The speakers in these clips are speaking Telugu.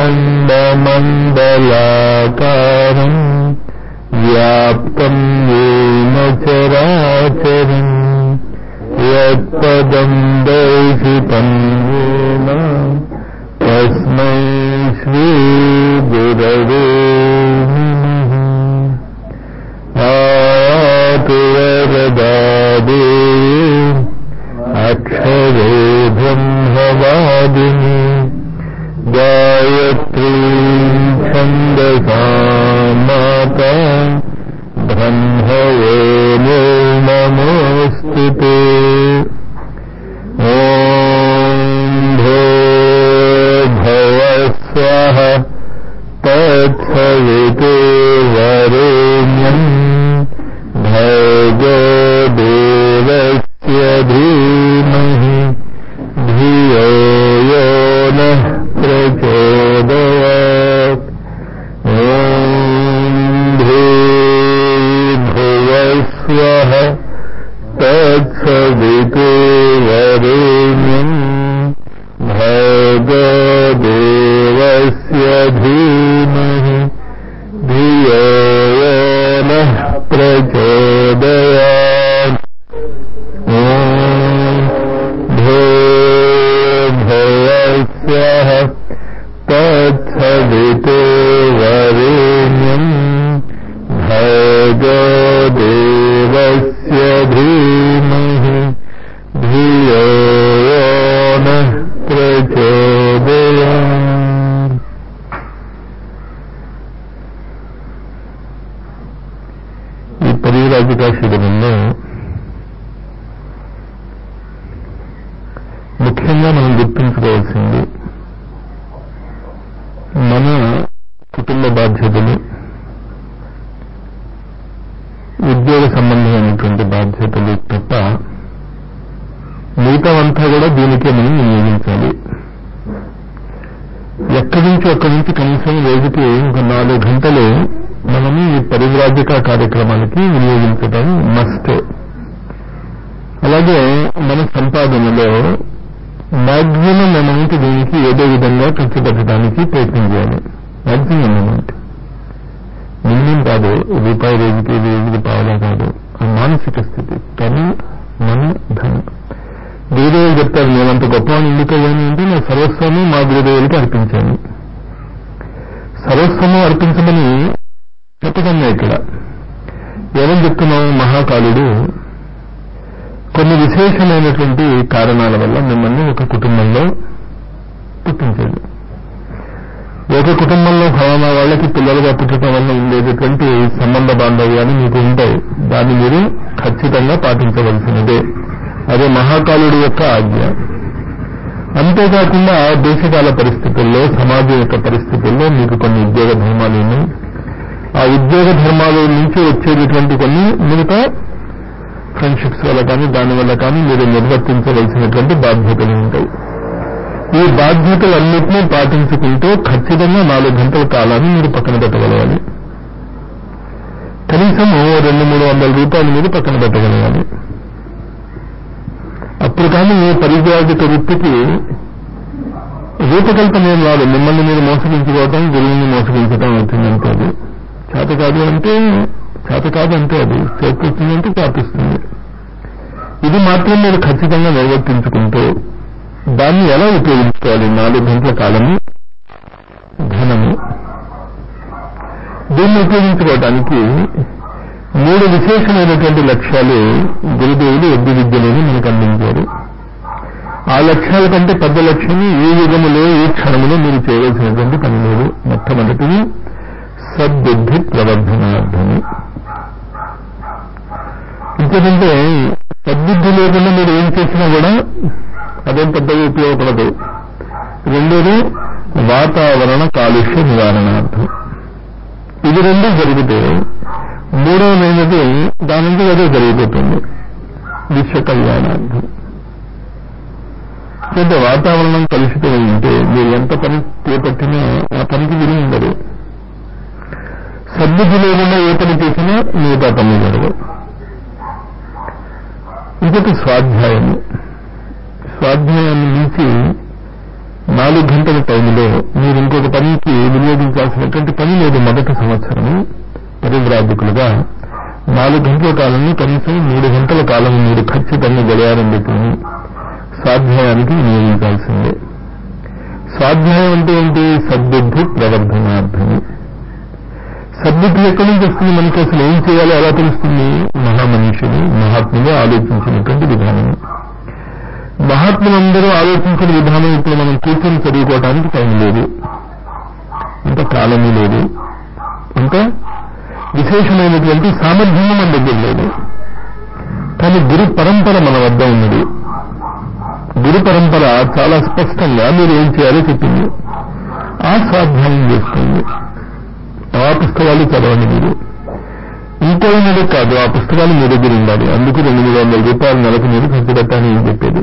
अखण्डमण्डलाकारम् व्याप्तम् येन चराचरम् यत्पदम् दर्शितम् येन तस्मै श्रीगुरवे नमः आतु वरदादेवी अक्षरे ब्रह्मवादिनी गायत्री छन्दसा माता ब्रह्मवो नमोऽस्तु ते ॐ भो भवस्वः तत्सवितो वरेण्यम् भर्गो देवस्य धीमहि धियो यो नः प्रचोदयात् ॐ भूर्भुवस्वः तत्सवितो वरेण्यम् भर्गदेवस्य धीमहि धियो यो नः प्रचोदयात् ॐ भूर्भुवस्वः तत्सवितो वरेण्यम् भर्गदेवस्य धीमहि धियो यो नः प्रचोदयात् ఈ పరిరాజికా శిబిరంలో ముఖ్యంగా మనం గుర్తుంచుకోవాల్సింది మన కుటుంబ బాధ్యతలు ఉద్యోగ సంబంధమైనటువంటి బాధ్యతలు తప్ప మిగతావంతా కూడా దీనికే మనం వినియోగించాలి ఎక్కడి నుంచి అక్కడి నుంచి కనీసం రోజుకి ఒక నాలుగు గంటలు మనము ఈ పరివ్రాజిక కార్యక్రమానికి వినియోగించడం మస్ట్ అలాగే మన సంపాదనలో మ్యాక్సిమం అమౌంట్ దీనికి ఏదో విధంగా ఖర్చు పెట్టడానికి ప్రయత్నం చేయాలి మ్యాక్సిమం అమౌంట్ మినిమం కాదు రూపాయి రోజుకి రోజుకి పావలా కాదు ఆ మానసిక స్థితి కానీ మన ధనం గురుదేవులు చెప్తారు నేనంత గొప్పవాడిని ఎందుకయ్యాను అంటే నా సర్వస్వము మా గురుదేవులకి అర్పించాను సర్వస్వము అర్పించమని చెప్పకుండా ఇక్కడ ఏమని చెప్తున్నాము మహాకాలుడు కొన్ని విశేషమైనటువంటి కారణాల వల్ల మిమ్మల్ని ఒక కుటుంబంలో పుట్టించాడు ఒక కుటుంబంలో ఫలానా వాళ్ళకి పిల్లలుగా పుట్టడం వల్ల ఉండేటటువంటి సంబంధ బాంధవ్యాలు మీకు ఉంటాయి దాన్ని మీరు ఖచ్చితంగా పాటించవలసినదే అదే మహాకాలుడి యొక్క ఆజ్ఞ అంతేకాకుండా దేశకాల పరిస్థితుల్లో సమాజం యొక్క పరిస్థితుల్లో మీకు కొన్ని ఉద్యోగ ధర్మాలు ఉన్నాయి ఆ ఉద్యోగ ధర్మాల నుంచి వచ్చేటటువంటి కొన్ని మిగతా ఫ్రెండ్షిప్స్ వల్ల కానీ దానివల్ల కానీ మీరు నిర్వర్తించవలసినటువంటి బాధ్యతలు ఉంటాయి ఈ బాధ్యతలన్నింటినీ పాటించుకుంటూ ఖచ్చితంగా నాలుగు గంటల కాలాన్ని మీరు పక్కన పెట్టగలగాలి కనీసం రెండు మూడు వందల రూపాయలు మీరు పక్కన పెట్టగలగాలి అప్పుడు కానీ మీ పరివ్రాజక వృత్తికి రూపకల్పన ఏం రాదు మిమ్మల్ని మీరు మోసగించుకోవటం గురువుని మోసగించడం అవుతుందని కాదు చేత కాదు అంటే చేత కాదు అంటే అది చేకూరుతుంది అంటే వ్యాపిస్తుంది ఇది మాత్రం మీరు ఖచ్చితంగా నిర్వర్తించుకుంటూ దాన్ని ఎలా ఉపయోగించుకోవాలి నాలుగు గంటల కాలము ధనము దీన్ని ఉపయోగించుకోవడానికి మూడు విశేషమైనటువంటి లక్ష్యాలు గురుదేవులు ఎద్దు విద్యలోని మనకు అందించారు ఆ లక్ష్యాల కంటే పెద్ద లక్ష్యం ఈ యుగములో ఈ క్షణములో మీరు చేయవలసినటువంటి పని లేదు మొట్టమొదటిది సద్బుద్ధి ప్రవర్ధనార్థము ఎందుకంటే సద్బుద్ధి లేకుండా మీరు ఏం చేసినా కూడా అదేం పెద్దగా ఉపయోగపడదు రెండోది వాతావరణ కాలుష్య నివారణార్థం ఇది రెండు జరిగితే మూడవదైనది దాని నుంచి అదే జరిగిపోతుంది విశ్వ కళ్యాణార్థం అంటే వాతావరణం కలుషితమై ఉంటే మీరు ఎంత పని చేపట్టినా ఆ పనికి విలువ ఉండదు సద్బుద్ధి లేకుండా ఏ పని చేసినా మిగతా పని జరగదు ఇంకొక స్వాధ్యాయము స్వాధ్యాయాన్ని మించి నాలుగు గంటల టైంలో మీరు ఇంకొక పని సాయంత్ర కాలంలో కనీసం మూడు గంటల కాలం మీరు ఖచ్చితంగా గడియారం పెట్టుకుని స్వాధ్యాయానికి వినియోగించాల్సిందే స్వాధ్యాయం అంటే ఏంటి సద్బుద్ధి ప్రవర్ధనార్థమి సద్బుద్ధి ఎక్కడి నుంచి వస్తుంది మనకి అసలు ఏం చేయాలో ఎలా తెలుస్తుంది మహామనుషులు మహాత్ములు ఆలోచించినటువంటి విధానం మహాత్ములందరూ ఆలోచించిన విధానం ఇప్పుడు మనం కూర్చొని చదువుకోవడానికి టైం లేదు అంత కాలము లేదు ఇంకా విశేషమైనటువంటి సామర్థ్యం మన దగ్గర లేదు కానీ గురు పరంపర మన వద్ద ఉన్నది గురు పరంపర చాలా స్పష్టంగా మీరు ఏం చేయాలో చెప్పింది ఆ స్వాధ్యాయం చేసుకోండి ఆ పుస్తకాలు చదవండి మీరు ఇంకోనది కాదు ఆ పుస్తకాలు మీ దగ్గర ఉండాలి అందుకు రెండు మూడు వందల రూపాయలు నెలకు మీరు ఖర్చు పెట్టాలని ఏం చెప్పేది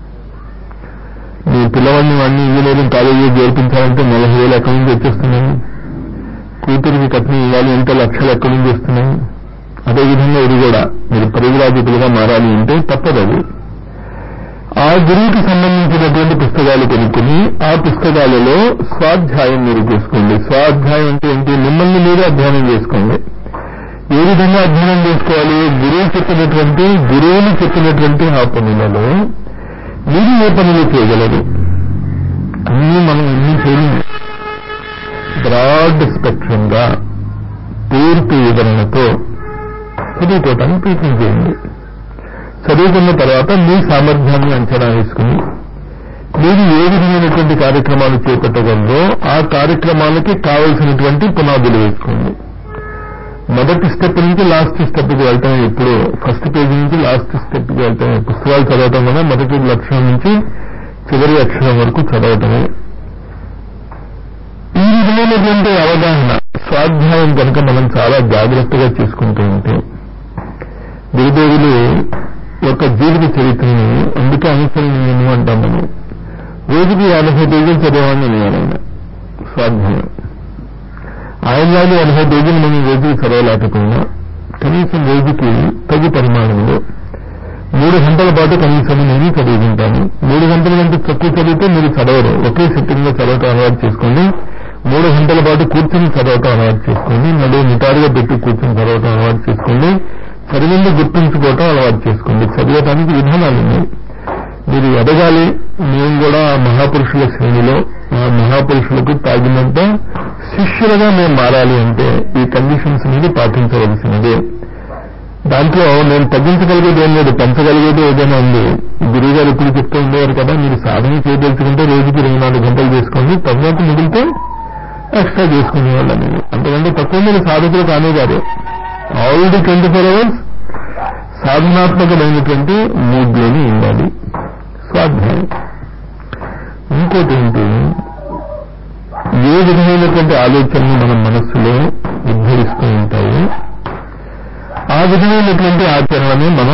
మీ పిల్లవాడిని వాడిని ఇంజనీరింగ్ కాలేజీ చేర్పించాలంటే నలభై వేలు ఎక్కడి నుంచి వచ్చేస్తున్నాయి కూతురికి కట్నం ఇవ్వాలి అంటే లక్షలు ఎక్కడి నుంచి వస్తున్నాయి అదేవిధంగా ఇది కూడా మీరు పరివిరాజితులుగా మారాలి అంటే తప్పదది ఆ గురువుకి సంబంధించినటువంటి పుస్తకాలు కొనుక్కుని ఆ పుస్తకాలలో స్వాధ్యాయం మీరు చేసుకోండి స్వాధ్యాయం అంటే ఏంటి మిమ్మల్ని మీరు అధ్యయనం చేసుకోండి ఏ విధంగా అధ్యయనం చేసుకోవాలి గురువు చెప్పినటువంటి గురువుని చెప్పినటువంటి ఆ పనులలో మీరు ఏ పనులు చేయగలరు అన్నీ మనం అన్ని చేయలేము బ్రాడ్ స్పెక్ట్రమ్ గా పూర్తి వివరణతో చదువుకోవటానికి ప్రయత్నం చేయండి చదువుకున్న తర్వాత మీ సామర్థ్యాన్ని అంచనా వేసుకుని మీరు ఏ విధమైనటువంటి కార్యక్రమాలు చేపట్టగలరో ఆ కార్యక్రమాలకి కావలసినటువంటి పునాదులు వేసుకోండి మొదటి స్టెప్ నుంచి లాస్ట్ స్టెప్కి వెళ్తాం ఎప్పుడు ఫస్ట్ పేజీ నుంచి లాస్ట్ స్టెప్కి వెళ్తాం పుస్తకాలు చదవటం వల్ల మొదటి లక్షణం నుంచి చివరి అక్షరం వరకు చదవటమే ఈ విధమైనటువంటి అవగాహన స్వాధ్యాయం కనుక మనం చాలా జాగ్రత్తగా చేసుకుంటూ ఉంటే గురుదేవులు యొక్క జీవిత చరిత్రని అందుకే అనుసరణీయము అంటాం మనం రోజుకి యాభై పేజీలు చదివామని నేను ఆయన స్వాధ్యాయం ఆయన లాంటి ఎనభై పేజీలు మనం రోజుకి చదవలేకపోయినా కనీసం రోజుకి తగు పరిమాణంలో మూడు గంటల పాటు కనీసం నేను చదువుకుంటాను మూడు గంటల కంటే తక్కువ చదివితే మీరు చదవరు ఒకే సిట్టింగ్ లో చదవటం అలవాటు చేసుకోండి మూడు గంటల పాటు కూర్చొని చదవటం అలవాటు చేసుకోండి నడువు నిటారుగా పెట్టి కూర్చొని చదవటం అలవాటు చేసుకోండి చదివింది గుర్తుంచుకోవటం అలవాటు చేసుకోండి చదివటానికి విధానాలు ఉన్నాయి మీరు ఎదగాలి మేము కూడా ఆ మహాపురుషుల శ్రేణిలో ఆ మహాపురుషులకు తాగినంత శిష్యులుగా మేము మారాలి అంటే ఈ కండిషన్స్ మీద పాటించవలసినదే దాంట్లో నేను తగ్గించగలిగేది ఏం లేదు పెంచగలిగేది ఏదైనా ఉంది గురువు గారు ఇప్పుడు చెప్తూ ఉండేవారు కదా మీరు సాధన చేయదలుచుకుంటే రోజుకి ఇరవై నాలుగు గంటలు చేసుకోండి తర్వాత మిగిలితే ఎక్స్ట్రా చేసుకునేవాళ్ళు అనేది అంతకంటే తక్కువ మీరు సాధకులు కానే కాదు all the twenty four hours సాధనాత్మకమైనటువంటి మూడ్లోని ఉండాలి స్వాధ్యాయం ఇంకోటి ఏంటి ఏ విధమైనటువంటి ఆలోచనలు మన మనస్సులో ఉద్ధరిస్తూ ఉంటాయి ఆ విధమైనటువంటి ఆచరణని మన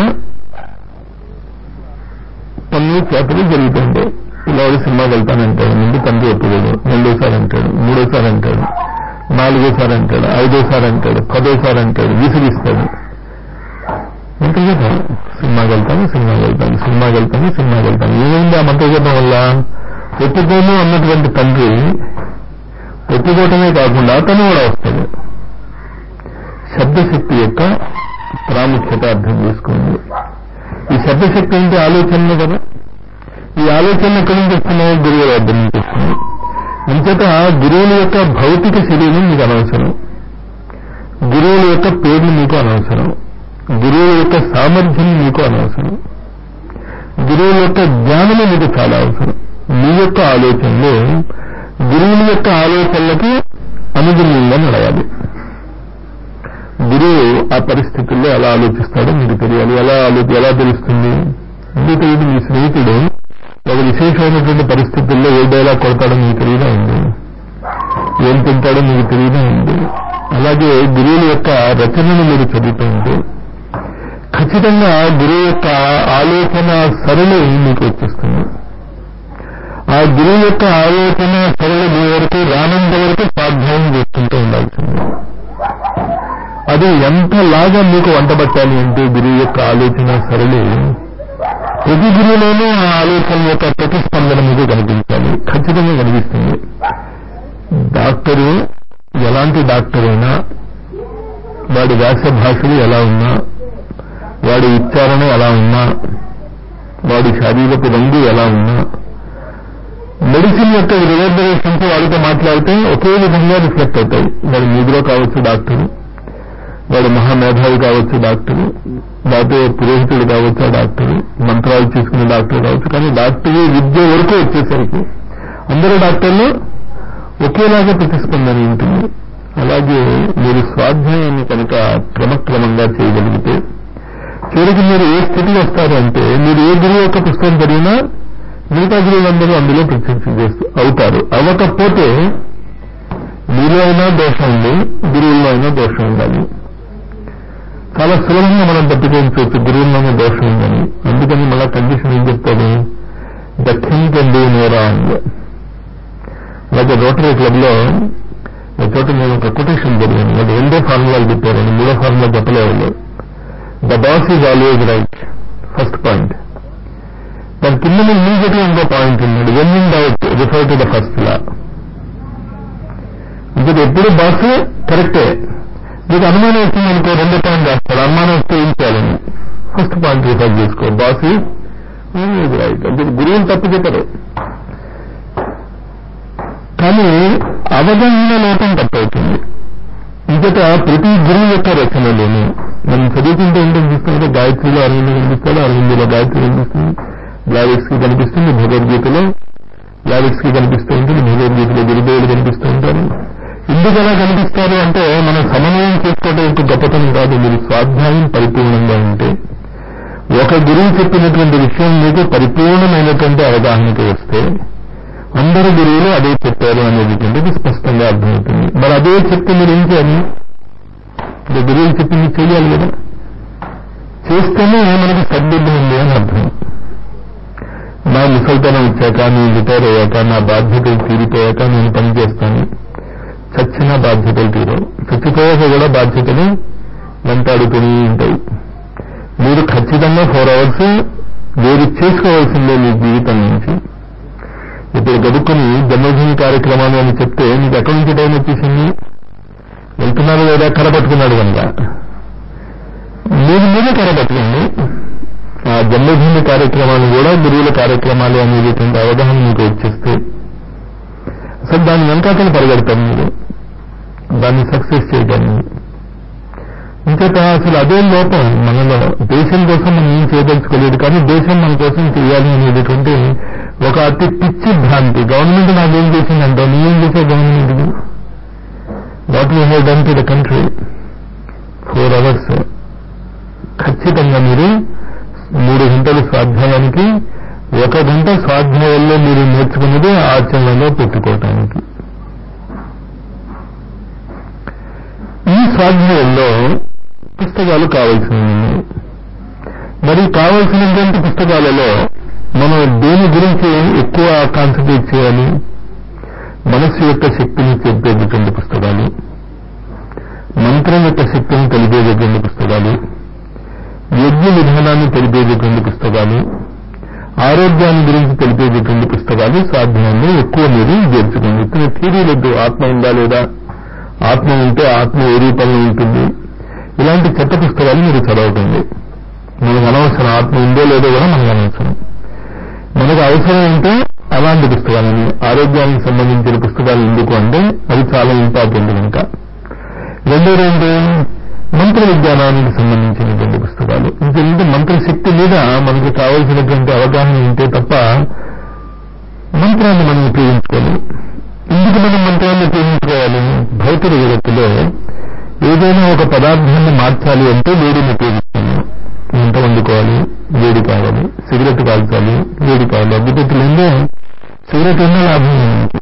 పనులు చేతలు జరుగుతుంటాయి పిల్లవాడు సినిమాకి వెళ్తానంటాడు ముందు తండ్రి ఒప్పుకోడు రెండోసారి అంటాడు మూడోసారి అంటాడు నాలుగోసారి అంటాడు ఐదోసారి అంటాడు పదోసారి అంటాడు విసిగిస్తాడు అంతే కదా సినిమాకి వెళ్తాను సినిమాకి వెళ్తాను సినిమాకి వెళ్తాను సినిమాకి వెళ్తాను ఏమైంది ఆ మంత్రజపం వల్ల ఒప్పుకోను అన్నటువంటి తండ్రి ఒప్పుకోవటమే కాకుండా అతను కూడా వస్తాడు శబ్దశక్తి యొక్క ప్రాముఖ్యత అర్థం చేసుకోండి ఈ శబ్దశక్తి అంటే ఆలోచనలు కదా ఈ ఆలోచనలు ఎక్కడి నుంచి వస్తున్నాయి గురువుల వద్ద నుంచి వస్తున్నాయి అంచేత గురువుల యొక్క భౌతిక శరీరం మీకు అనవసరం గురువుల యొక్క పేర్లు మీకు అనవసరం గురువుల యొక్క సామర్థ్యం మీకు అనవసరం గురువుల యొక్క జ్ఞానము మీకు చాలా అవసరం మీ యొక్క ఆలోచనలు గురువుల యొక్క ఆలోచనలకు అనుగుణంగా నడవాలి గురువు ఆ పరిస్థితుల్లో ఎలా ఆలోచిస్తాడో మీకు తెలియాలి ఎలా ఆలో ఎలా తెలుస్తుంది ఎందుకు తెలియదు మీ స్నేహితుడు ఒక విశేషమైనటువంటి పరిస్థితుల్లో ఏ డైలా కొడతాడో మీకు తెలియదా ఉంది ఏం తింటాడో మీకు తెలియదా ఉంది అలాగే గురువుల యొక్క రచనను మీరు చదువుతూ ఉంటే ఖచ్చితంగా గురువు యొక్క ఆలోచన సరళి మీకు వచ్చేస్తుంది ఆ గురువు యొక్క ఆలోచన సరళి మీ వరకు రానంత వరకు స్వాధ్యాయం చేసుకుంటూ ఉండాల్సింది అది ఎంతలాగా మీకు వంటబట్టాలి అంటే గురువు యొక్క ఆలోచన సరళి ప్రతి గురువులోనూ ఆ ఆలోచన యొక్క ప్రతిస్పందన మీకు కనిపించాలి ఖచ్చితంగా కనిపిస్తుంది డాక్టరు ఎలాంటి డాక్టర్ అయినా వాడి వ్యాస భాషలు ఎలా ఉన్నా వాడి ఉచ్చారణ ఎలా ఉన్నా వాడి శారీరక రంగు ఎలా ఉన్నా మెడిసిన్ యొక్క రివర్బరేషన్స్ వాడితో మాట్లాడితే ఒకే విధంగా రిఫ్లెక్ట్ అవుతాయి వాడు మీదులో కావచ్చు డాక్టరు వాడు మహామేధావి కావచ్చు డాక్టరు లేకపోతే పురోహితుడు కావచ్చు ఆ డాక్టరు మంత్రాలు తీసుకునే డాక్టర్ కావచ్చు కానీ డాక్టరు విద్య వరకు వచ్చేసరికి అందరూ డాక్టర్లు ఒకేలాగా ప్రతిస్పందన ఉంటుంది అలాగే మీరు స్వాధ్యాయాన్ని కనుక క్రమక్రమంగా చేయగలిగితే చివరికి మీరు ఏ స్థితికి వస్తారు అంటే మీరు ఏ గురువు యొక్క పుస్తకం చదివినా మిగతా గురువులందరూ అందులో ప్రత్యక్షం చేస్తూ అవుతారు అవ్వకపోతే మీలో అయినా దోషం ఉంది గురువుల్లో అయినా దోషం ఉండాలి చాలా సులభంగా మనం పట్టుకోవచ్చు గురువుల్లోనే దోషం ఉందని అందుకని మళ్ళా కండిషన్ ఏం చెప్తాడు the thing can do no wrong అలాగే రోటరీ క్లబ్ లో ఒక చోట నేను ఒక కొటేషన్ జరిగాను అది రెండో ఫార్ములాలు చెప్పారని మూడో ఫార్ములా చెప్పలేదు the boss is always right first point దాని కింద ఇమీడియట్ గా ఇంకో పాయింట్ ఉన్నాడు when in doubt refer to the first law అంటే ఎప్పుడు బాస్ కరెక్టే మీకు అనుమానం వచ్చింది అనుకో రెండో పాయింట్ రాస్తాడు అనుమానం వస్తే ఏం చేయాలని ఫస్ట్ పాయింట్ రిఫర్ చేసుకో బాస్ ఈజ్ రైట్ అంటే గురువులు తప్పు చెప్పరు కానీ అవగాహన లోపం తప్పవుతుంది ఇంకట ప్రతి గురువు యొక్క రచనలోనూ మనం చదువుకుంటే ఏంటో చూస్తుంటే గాయత్రిలో అరవింద కనిపిస్తాడు అరవిందులో గాయత్రి కనిపిస్తుంది లారిక్స్ కి కనిపిస్తుంది భగవద్గీతలో లారిక్స్ కి కనిపిస్తూ ఉంటుంది భగవద్గీతలో గురుదేవులు కనిపిస్తూ ఉంటారు ఎందుకు అలా కనిపిస్తారు అంటే మనం సమన్వయం చేసుకోవడం యొక్క గొప్పతనం కాదు మీరు స్వాధ్యాయం పరిపూర్ణంగా ఉంటే ఒక గురువు చెప్పినటువంటి విషయం మీకు పరిపూర్ణమైనటువంటి అవగాహనకి వస్తే అందరు గురువులు అదే చెప్పారు అనేటువంటిది స్పష్టంగా అర్థమవుతుంది మరి అదే చెప్తే మీరు ఏం చేయాలి ఇప్పుడు గురువులు చెప్పింది చేయాలి కదా చేస్తేనే మనకి సద్బుద్ధి ఉంది అని అర్థం నా ముసల్తనం వచ్చాక నేను రిటైర్ అయ్యాక నా బాధ్యతలు తీరిపోయాక నేను పని చేస్తాను చచ్చిన బాధ్యతలు తీరవు చచ్చిపోయాక కూడా బాధ్యతలు వెంటాడుతూనే ఉంటాయి మీరు ఖచ్చితంగా ఫోర్ అవర్స్ వేరు చేసుకోవాల్సిందే మీ జీవితం నుంచి ఇప్పుడు గడుక్కుని జన్మభూమి కార్యక్రమాలు అని చెప్తే మీకు ఎక్కడి నుంచి టైం వచ్చేసింది వెళ్తున్నారు లేదా కరపట్టుకున్నాడు కనుక మీరు మీరే కరపట్టుకోండి ఆ జన్మభూమి కార్యక్రమాలు కూడా గురువుల కార్యక్రమాలు అనేటువంటి అవగాహన మీకు వచ్చేస్తే అసలు దాని వెనకాతలు పరిగెడతారు మీరు దాన్ని సక్సెస్ చేయడానికి ఇంకేత అసలు అదే లోపం మనలో దేశం కోసం మనం ఏం చేయదలుచుకోలేదు కానీ దేశం మన కోసం చేయాలి అనేటటువంటి ఒక అతి పిచ్చి భ్రాంతి గవర్నమెంట్ నాకేం చేసిందంటే నువ్వేం చేసే government what you have done to the country four hours ఖచ్చితంగా మీరు మూడు గంటలు స్వాధ్యాయానికి ఒక గంట స్వాధ్యాయంలో మీరు నేర్చుకున్నది ఆచరణలో పెట్టుకోవటానికి ఈ స్వాధ్యాయంలో పుస్తకాలు కావలసి ఉన్నాయి మరి కావలసినటువంటి పుస్తకాలలో మనం దేని గురించి ఎక్కువ కాన్సన్ట్రేట్ చేయాలి మనస్సు యొక్క శక్తిని చెప్పేటటువంటి పుస్తకాలు మంత్రం యొక్క శక్తిని తెలిపేటటువంటి పుస్తకాలు యజ్ఞ విధానాన్ని తెలిపేటటువంటి పుస్తకాలు ఆరోగ్యాన్ని గురించి తెలిపేటటువంటి పుస్తకాలు స్వాధ్యాయంలో ఎక్కువ మీరు చేర్చుకోండి ఇప్పుడు థీరీలొద్దు ఆత్మ ఉందా లేదా ఆత్మ ఉంటే ఆత్మ ఏ రూపంలో ఉంటుంది ఇలాంటి చెత్త పుస్తకాలు మీరు చదవకండి మనకు అనవసరం ఆత్మ ఉందో లేదో కూడా మనకు అనవసరం మనకు అవసరం ఉంటే అలాంటి పుస్తకాలని ఆరోగ్యానికి సంబంధించిన పుస్తకాలు ఎందుకు అంటే అవి చాలా ఇంపార్టెంట్ కనుక రెండోది ఏంటి మంత్ర విజ్ఞానానికి సంబంధించినటువంటి పుస్తకాలు ఇంకేంటంటే మంత్రశక్తి మీద మనకు కావలసినటువంటి అవగాహన ఉంటే తప్ప మంత్రాన్ని మనం ఉపయోగించుకోలేము ఎందుకు మనం మంత్రాన్ని ఉపయోగించుకోవాలి భౌతిక జగత్తులో ఏదైనా ఒక పదార్థాన్ని మార్చాలి అంటే వేడిని ఉపయోగిస్తాము వంట వండుకోవాలి వేడి కావాలి సిగరెట్ కాల్చాలి వేడి కావాలి అగ్గిపెట్టలేదే సిగరెట్ ఉన్న లాభం ఉంది.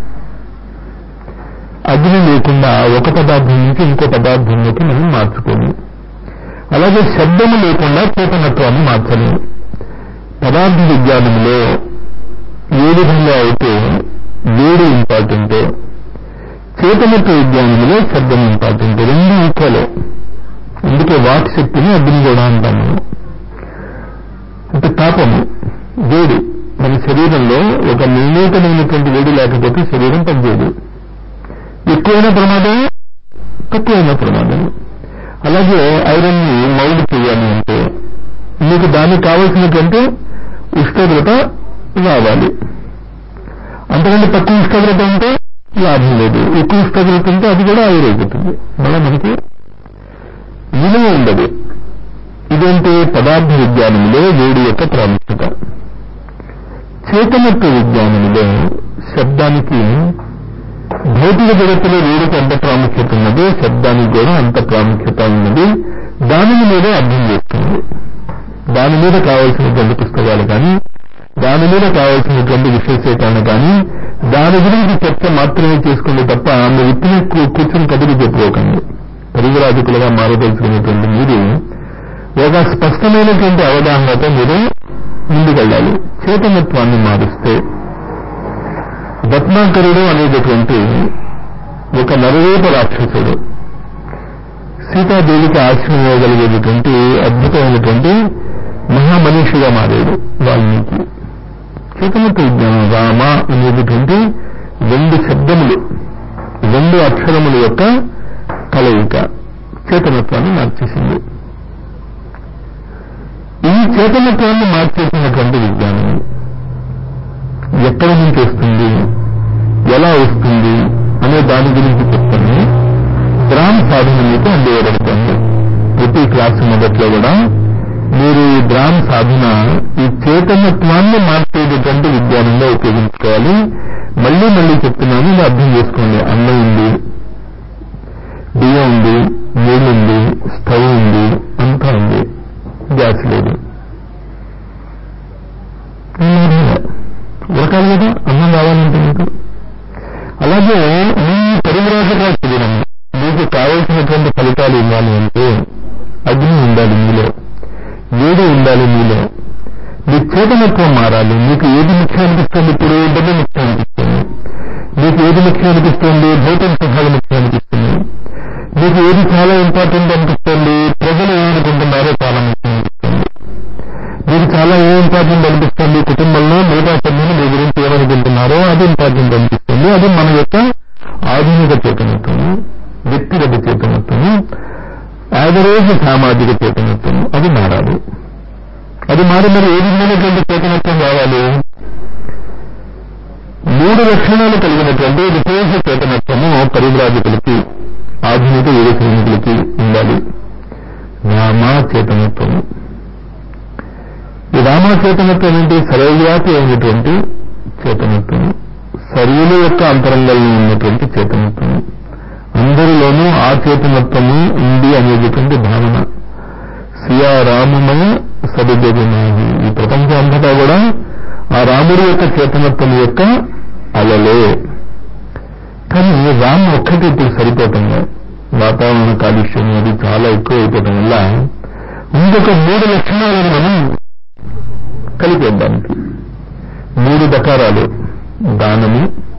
అగ్ని లేకుండా ఒక పదార్థం నుంచి ఇంకో పదార్థంలోకి మనం మార్చుకోము అలాగే శబ్దము లేకుండా చేతనత్వాన్ని మార్చలేము పదార్థ విజ్ఞానంలో ఏ విధంగా అయితే వేడి ఇంపార్టెంట్ చేతనత్వ విజ్ఞానంలో శబ్దం ఇంపార్టెంట్ రెండు ఈక్వలే అందుకే వాక్ శక్తిని అగ్ని కూడా అంటాం మనం అంటే తాపము వేడి మన శరీరంలో ఒక నిర్ణీతమైనటువంటి వేడి లేకపోతే శరీరం పనిచేయదు ఎక్కువైన ప్రమాదం తక్కువైన ప్రమాదం అలాగే ఐరన్ ని మౌల్డ్ చేయాలి అంటే మీకు దానికి కావలసినటువంటి ఉష్ణోగ్రత రావాలి అంతకంటే తక్కువ ఉష్ణోగ్రత ఉంటే లాభం లేదు ఎక్కువ ఉష్ణోగ్రత ఉంటే అది కూడా ఆవిరైపోతుంది మళ్ళీ మనకి విలువ ఉండదు ఇదేంటి పదార్థ విజ్ఞానంలో వేడి యొక్క ప్రాముఖ్యత చేతనత్వ విజ్ఞానంలో శబ్దానికి భౌతిక జగత్తులో వేడికి ఎంత ప్రాముఖ్యత ఉన్నదో శబ్దానికి కూడా అంత ప్రాముఖ్యత ఉన్నది దానిని మీద అర్థం చేస్తుంది దాని మీద కావాల్సినటువంటి పుస్తకాలు కానీ దాని మీద కావాల్సినటువంటి విశ్లేషీకరణ కానీ దాని గురించి చర్చ మాత్రమే చేసుకుంటే తప్ప మీరు ఇప్పుడే కూర్చుని కబులు చెప్పుకోకండి పరివరాజకులుగా మారదలుచుకునేటువంటి మీరు ఒక స్పష్టమైనటువంటి అవగాహనతో మీరు ముందుకెళ్ళాలి చేతనత్వాన్ని మారుస్తే రత్నాకరుడు అనేటటువంటి ఒక నరరూప రాక్షసుడు సీతాదేవికి ఆశ్రయం ఇవ్వగలిగేటటువంటి అద్భుతమైనటువంటి మహామనిషిగా మారాడు వాల్మీకి చేతనత్వ విజ్ఞానం రామ అనేటటువంటి రెండు శబ్దములు రెండు అక్షరముల యొక్క కలయిక చేతనత్వాన్ని మార్చేసింది ఈ చేతనత్వాన్ని మార్చేసినటువంటి విజ్ఞానం ఎక్కడి నుంచి వస్తుంది ఎలా వస్తుంది అనే దాని గురించి చెప్తాను గ్రామ సాధన మీకు అందివ్వబడుతుంది ప్రతి క్లాసు మొదట్లో కూడా మీరు ఈ గ్రామ సాధన ఈ చేతనత్వాన్ని మార్చేటటువంటి విజ్ఞానంలో ఉపయోగించుకోవాలి మళ్ళీ మళ్ళీ చెప్తున్నాను ఇది అర్థం చేసుకోండి అన్నం ఉంది బియ్యం ఉంది నీళ్ళు ఉంది స్టవ్ ఉంది అంతా ఉంది గ్యాస్ లేదు ఉరకాలి కదా అన్నం కావాలంటే మీకు అలాగే మీ పరిమరాశగా శరీరం మీకు కావలసినటువంటి ఫలితాలు ఇవ్వాలి అంటే అగ్ని ఉండాలి మీలో వేడి ఉండాలి మీలో మీ చేతనత్వం మారాలి మీకు ఏది ముఖ్యం అనిపిస్తుంది ఇప్పుడు డబ్బు ముఖ్యం అనిపిస్తుంది మీకు ఏది ముఖ్యం అనిపిస్తుంది భౌతిక సుఖాలు ముఖ్యం అనిపిస్తుంది మీకు ఏది చాలా ఇంపార్టెంట్ అనిపిస్తుంది ప్రజలు ఏమనుకుంటున్నారో చాలా ముఖ్యం అనిపిస్తుంది మీకు చాలా ఏ ఇంపార్టెంట్ అనిపిస్తుంది కుటుంబంలో మిగతా సభ్యులు మీ గురించి ఏమనుకుంటున్నారో అది ఇంపార్టెంట్ అనిపిస్తుంది అది మన యొక్క ఆధునిక చేతనత్వము వ్యక్తిగత చేతనత్వము యావరేజ్ సామాజిక చేతనత్వము అది మారాలి అది మారి మరి ఏ విధమైనటువంటి చేతనత్వం కావాలి మూడు లక్షణాలు కలిగినటువంటి విశేష చేతనత్వము పరివ్రాజకులకి ఆధునిక యుగ సైనికులకి ఉండాలి రామా చేతనత్వము ఈ రామా చేతనత్వం ఏంటి సర్వవ్యాపి అయినటువంటి చేతనత్వము సర్వుల యొక్క అంతరంగంలో ఉన్నటువంటి చేతనత్వము అందరిలోనూ ఆ చేతనత్వము ఉంది అనేటటువంటి భావన సియా రామమయ సదుజగనాహి ఈ ప్రపంచం అంతటా కూడా ఆ రాముడి యొక్క చేతనత్వం యొక్క అలలే కానీ రామ్ ఒక్కటి ఇప్పుడు సరిపోతుంది వాతావరణ కాలుష్యం అది చాలా ఎక్కువ అయిపోవడం వల్ల ఇంకొక మూడు లక్షణాలను మనం కలిపేద్దానికి మూడు దకారాలు దానము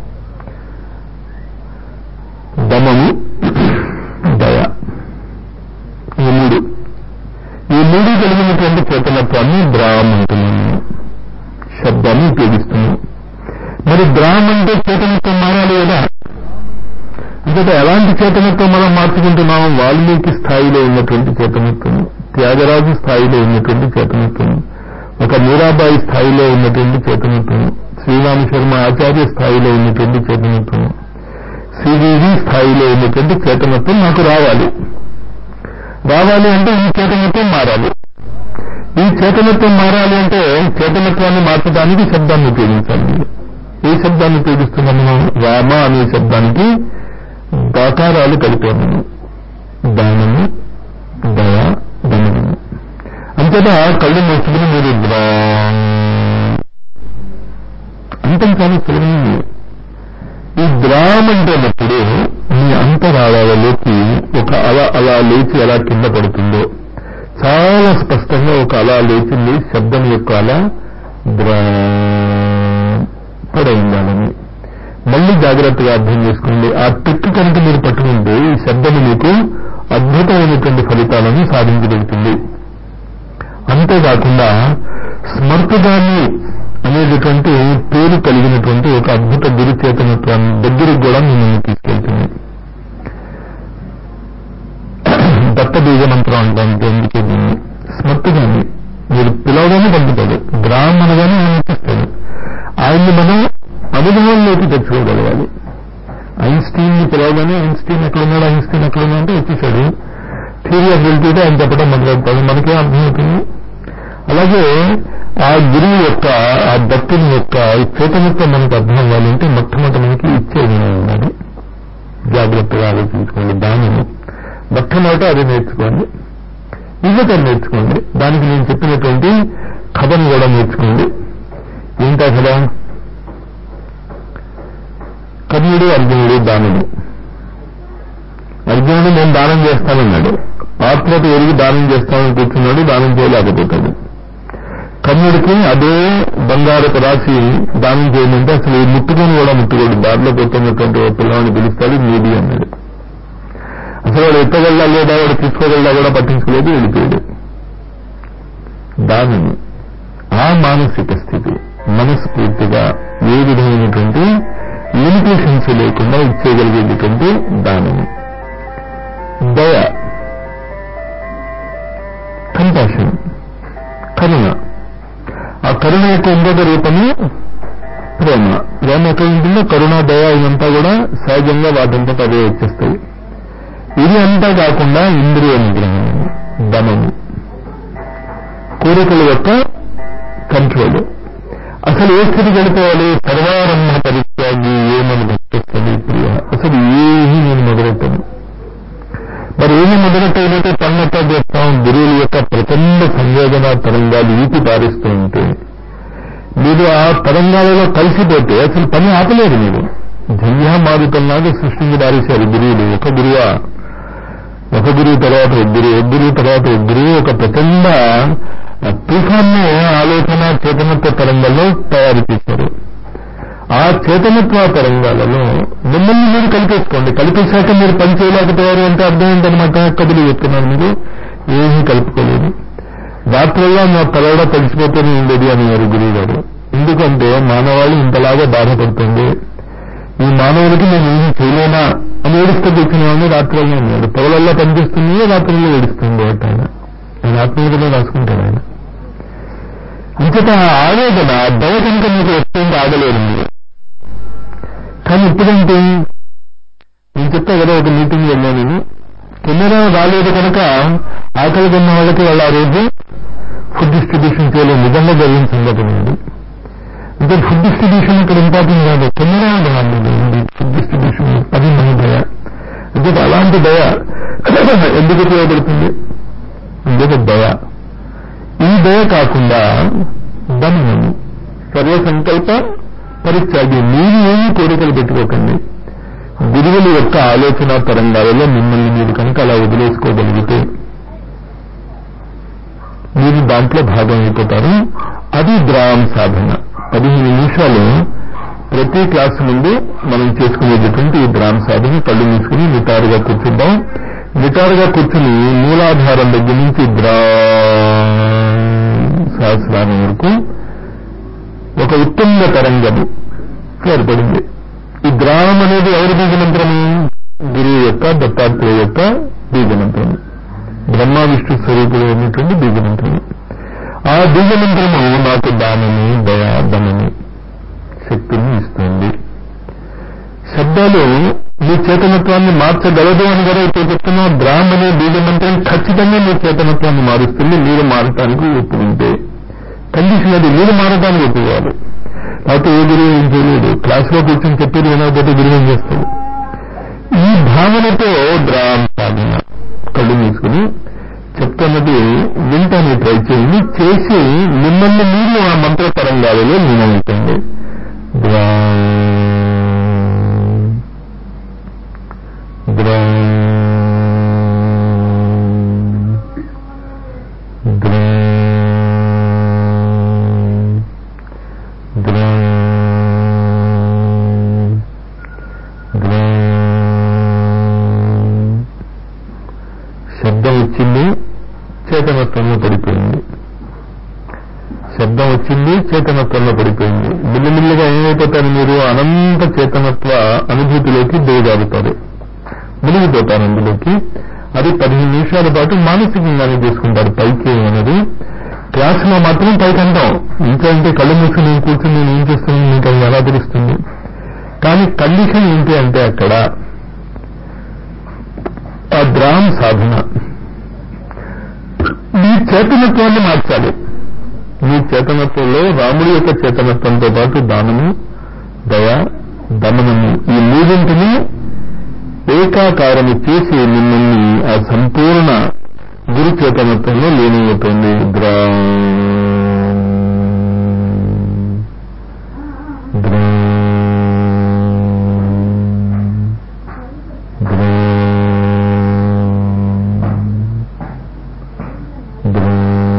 దమము దయ ఈ మూడు ఈ మూడు కలిగినటువంటి చేతనత్వాన్ని ద్రావం అంటున్నాము శబ్దాన్ని ఉపయోగిస్తున్నాం మరి ద్రావం అంటే చేతనత్వం మారాలి కదా అంటే ఎలాంటి చేతనత్వం మనం మార్చుకుంటున్నాం వాల్మీకి స్థాయిలో ఉన్నటువంటి చేతనత్వం త్యాగరాజు స్థాయిలో ఉన్నటువంటి చేతనత్వం ఒక మీరాబాయి స్థాయిలో ఉన్నటువంటి చేతనత్వం శ్రీరామ శర్మ ఆచార్య స్థాయిలో ఉన్నటువంటి చేతనత్వం సివివి స్థాయిలో ఉన్నటువంటి చేతనత్వం నాకు రావాలి రావాలి అంటే ఈ చేతనత్వం మారాలి ఈ చేతనత్వం మారాలి అంటే చేతనత్వాన్ని మార్చడానికి శబ్దాన్ని ఉపయోగించాలి ఏ శబ్దాన్ని ఉపయోగిస్తున్నాం మనం రామ అనే శబ్దానికి దాకారాలు కలిపాము దానము దయ దమనము అంతటా కళ్ళు మూసుకుని మీరు ద్రా అంతం చాలా సులభమైంది ఈ ద్రామ్ అంటేటప్పుడు మీ అంతరాళాలలోకి ఒక అల అలా లేచి ఎలా కింద పడుతుందో చాలా స్పష్టంగా ఒక అలా లేచింది శబ్దం యొక్క అల ద్రా పడైందాలని మళ్ళీ జాగ్రత్తగా అర్థం చేసుకోండి ఆ ట్రిక్ కనుక మీరు పట్టుకుంటే ఈ శబ్దము మీకు అద్భుతమైనటువంటి ఫలితాలను సాధించగలుగుతుంది అంతేకాకుండా స్మర్తదాన్ని అనేటటువంటి పేరు కలిగినటువంటి ఒక అద్భుత గురు చేతనత్వాన్ని దగ్గరికి కూడా మిమ్మల్ని తీసుకెళ్తుంది దత్త బీజ మంత్రం అంటాం ఎందుకు దీన్ని స్మర్తుగాని మీరు పిలవగానే పంపుతాడు గ్రామ్ అనగానే ఆయన ఇప్పిస్తాడు ఆయన్ని మనం అనుభవంలోకి తెచ్చుకోగలగాలి ఐన్స్టీన్ ని పిలవగానే ఐన్స్టీన్ ఎక్కడున్నాడు ఐన్స్టీన్ ఎక్కడున్నా అంటే వచ్చేసాడు థియరీ ఆఫ్ రిలేటివిటీ ఆయన చెప్పడం మొదలెడతాడు మనకే అర్థమవుతుంది అలాగే ఆ గురువు యొక్క ఆ దత్తుని యొక్క చేతనత్వం మనకు అర్థం అవ్వాలంటే మొట్టమొదటి మనకి ఇచ్చే గుణం ఉండాలి జాగ్రత్తగా ఆలోచించుకోండి దానిని మొట్టమొదట అది నేర్చుకోండి ఇవ్వటం నేర్చుకోండి దానికి నేను చెప్పినటువంటి కథను కూడా నేర్చుకోండి ఏంటా కథ కర్ణుడు అర్జునుడు దానుడు అర్జునుడు నేను దానం చేస్తానన్నాడు ఆత్మకు ఎరిగి దానం చేస్తానని కూర్చున్నాడు దానం చేయలేకపోతాడు కర్ణుడికి అదే బంగారపు రాసి దానం చేయమంటే అసలు ఈ ముట్టుకొని కూడా ముట్టుకోడు దారిలో పోతున్నటువంటి ఓ పిల్లవాడిని పిలుస్తాడు నీది అన్నాడు అసలు వాడు ఎత్తగలడా లేదా వాడు తీసుకోగలడా కూడా పట్టించుకోలేదు వెళ్ళిపోయాడు దానిని ఆ మానసిక స్థితి మనస్ఫూర్తిగా ఏ విధమైనటువంటి లిమిటేషన్స్ లేకుండా ఇచ్చేయగలిగేటటువంటి దానము దయ కంపాషన్ కరుణ ఆ కరుణ యొక్క ఇంకొక రూపము ప్రేమ ప్రేమ ఎక్కడ ఉంటుందో కరుణ దయ ఇదంతా కూడా సహజంగా వాటింతా అదే వచ్చేస్తాయి ఇది అంతా కాకుండా ఇంద్రియ నిగ్రహం దమము కోరికల యొక్క కంట్రోల్ అసలు ఏ స్థితి గడిపోవాలి సర్వారంభ పరిత్యాగి ఏమని భక్తిస్తుంది ప్రియ అసలు ఏమీ నేను మొదలెట్టాను మరి ఏమి మొదలెట్టేదైతే పన్నట్ట చేస్తాం గురువుల యొక్క ప్రచండ సంవేదన తరంగాలు ఈతి పారిస్తూ ఉంటే మీరు ఆ తరంగాలలో కలిసిపోతే అసలు పని ఆపలేరు మీరు జన్యా మారుతంలాగా సృష్టించి పారేశారు గురువులు ఒక గురువా ఒక గురువు తర్వాత ఒక గురువు ఒక గురువు తర్వాత ఒక గురువు ఒక ప్రచండ తుఫాన్ని ఆలోచన చేతనత్వ తరంగాల్లో తయారు చేశారు ఆ చేతనత్వ తరంగాలలో మిమ్మల్ని మీరు కలిపేసుకోండి కలిపేశాక మీరు పని చేయలేకపోయారు అంటే అర్థం ఏంటనమాట కబులు చెప్తున్నాను మీరు ఏమీ కలుపుకోలేదు రాత్రుల్లో నా తలడ తెలిసిపోతూనే ఉండేది అనేవారు గురువు గారు ఎందుకంటే మానవాళి ఇంతలాగా బాధపడుతుంది ఈ మానవుడికి నేను ఏమీ చేయలేనా అని ఏడుస్తూ కూర్చునేవాడిని రాత్రుల్లో ఉన్నాడు పొగలల్లో పనిచేస్తుంది రాత్రుల్లో ఏడుస్తుంది ఒకటి ఆయన ఆయన ఆత్మీయతలో రాసుకుంటాడు ఆయన అంచేత ఆ ఆవేదన దయ కనుక మీకు వస్తుంటే ఆగలేరు మీరు కానీ ఇప్పుడంటే నేను చెప్తా కదా ఒక మీటింగ్ వెళ్ళాను నేను కెమెరా రాలేదు కనుక ఆకలి కొన్న వాళ్ళకి వాళ్ళు ఆ రోజు ఫుడ్ డిస్ట్రిబ్యూషన్ చేయలేదు నిజంగా జరిగిన సంఘటన ఉంది అంటే ఫుడ్ డిస్ట్రిబ్యూషన్ ఇక్కడ ఇంపార్టెంట్ కాదు కెమెరా ఉంది ఫుడ్ డిస్ట్రిబ్యూషన్ పది మంది దయ అంటే అలాంటి దయ ఎందుకు ఉపయోగపడుతుంది ఇంకొక దయ ఈ దయ కాకుండా దమనము సర్వ సంకల్ప పరిత్యాగి మీరు ఏమీ కోరికలు పెట్టుకోకండి గురువుల యొక్క ఆలోచన తరంగాలలో మిమ్మల్ని మీరు కనుక అలా వదిలేసుకోగలిగితే మీరు దాంట్లో భాగం అయిపోతారు అది ద్రావం సాధన పదిహేను నిమిషాలు ప్రతి క్లాస్ ముందు మనం చేసుకునేటటువంటి ఈ ద్రామ సాధన కళ్ళు మూసుకుని నిటారుగా కూర్చుంటాం నిటారుగా కూర్చుని మూలాధారం దగ్గర నుంచి ద్రా సహస్రానం వరకు ఒక ఉత్తుంగ తరంగము ఏర్పడింది ఈ ద్రావం అనేది ఎవరి బీజ మంత్రము గురువు యొక్క దత్తాత్రేయ యొక్క బీజ మంత్రము బ్రహ్మ విష్ణు స్వరూపుడు అయినటువంటి బీజ మంత్రము ఆ బీజ మంత్రము నాకు దానము దయా దమని శక్తిని ఇస్తుంది శబ్దాలు మీ చేతనత్వాన్ని మార్చగలదు అని కూడా ఇప్పుడు చెప్తున్నా బ్రాహ్మ అనే బీజమంత్రం ఖచ్చితంగా మీ చేతనత్వాన్ని మారుస్తుంది మీరు మారటానికి ఒప్పుకుంటే కండిషన్ అది మీరు మారటానికి ఒప్పుకోవాలి లేకపోతే ఏ గురువు ఏం చేయలేడు క్లాసులో కూర్చొని చెప్పేది వినకపోతే గురువు ఏం చేస్తాడు ఈ భావనతో ద్రామ సాధన కళ్ళు మూసుకుని చెప్తున్నది వింటాన్ని ట్రై చేయండి చేసి మిమ్మల్ని మీరు ఆ మంత్ర తరంగాలలో లీనమైపోయింది శబ్దం వచ్చింది చేతనత్వంలో పడిపోయింది శబ్దం వచ్చింది చేతనత్వంలో పడిపోయింది మిల్లిమిల్లిగా ఏమైపోతారు మీరు అనంత చేతనత్వ అనుభూతిలోకి దిగజారుతారు మునిగిపోతారు అందులోకి అది పదిహేను నిమిషాల పాటు మానసికంగానే చేసుకుంటారు పైకి అనేది క్లాసులో మాత్రం పైకి అంటాం ఇంకా అంటే కళ్ళు మూసి నేను కూర్చుని నేను ఏం చేస్తున్నాను మీకు అది ఎలా తెలుస్తుంది కానీ కండిషన్ ఏంటి అంటే అక్కడ ఆ ద్రామ్ సాధన మీ చేతనత్వాన్ని మార్చాలి మీ చేతనత్వంలో రాముడి యొక్క చేతనత్వంతో పాటు దానము దయ దమనము ఈ మూడింటిని ఏకాకారము చేసి మిమ్మల్ని ఆ సంపూర్ణ గురు చేతనత్వంలో లీనమవుతుంది ద్రా ద్రా ద్రా ద్రా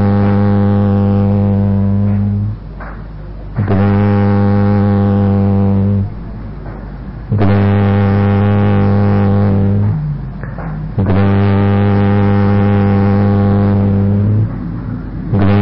ద్రా ద్రా ద్రా ద్రా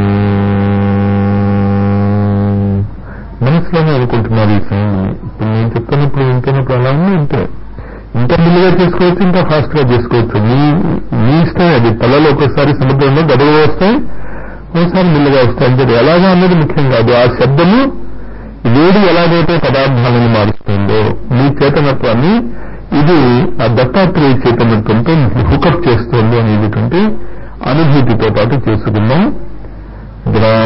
మనసులోనే అనుకుంటున్నారు ఈ సౌండ్ ఇప్పుడు నేను చెప్తున్నప్పుడు వింటున్నప్పుడు అలా ఉంది ఇంతే ఇంకా మెల్లిగా చేసుకోవచ్చు ఇంకా ఫాస్ట్ గా చేసుకోవచ్చు మీ మీ ఇష్టం అది పళ్ళలో ఒక్కోసారి సముద్రంలో గడువు వస్తాయి ఒకసారి మెల్లిగా వస్తాయి అంటే ఎలాగా అన్నది ముఖ్యం కాదు ఆ శబ్దము వేడి ఎలాగైతే పదార్థాలను మారుస్తుందో మీ చేతనత్వాన్ని ఇది ఆ దత్తాత్రేయ చేతనత్వంతో హుకప్ చేస్తోంది అనేటువంటి అనుభూతితో పాటు చేసుకుందాం ద్రా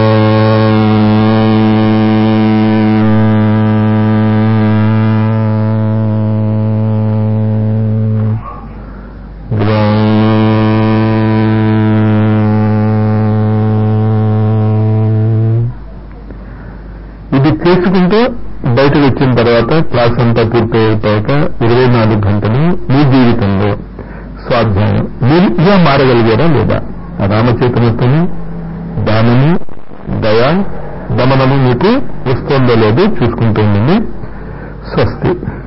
ద్రా ఇది చేసుకుంటూ బయటకు వచ్చిన తర్వాత క్లాస్ అంతా పూర్తయిపోయాక ఇరవై నాలుగు గంటలు మీ జీవితంలో స్వాధ్యాయం మీరు ఇలా మారగలిగారా లేదా ఆ రామచేతనత్వము దానము దయ దమనము మీకు వస్తుందో లేదో చూసుకుంటూ ఉండండి స్వస్తి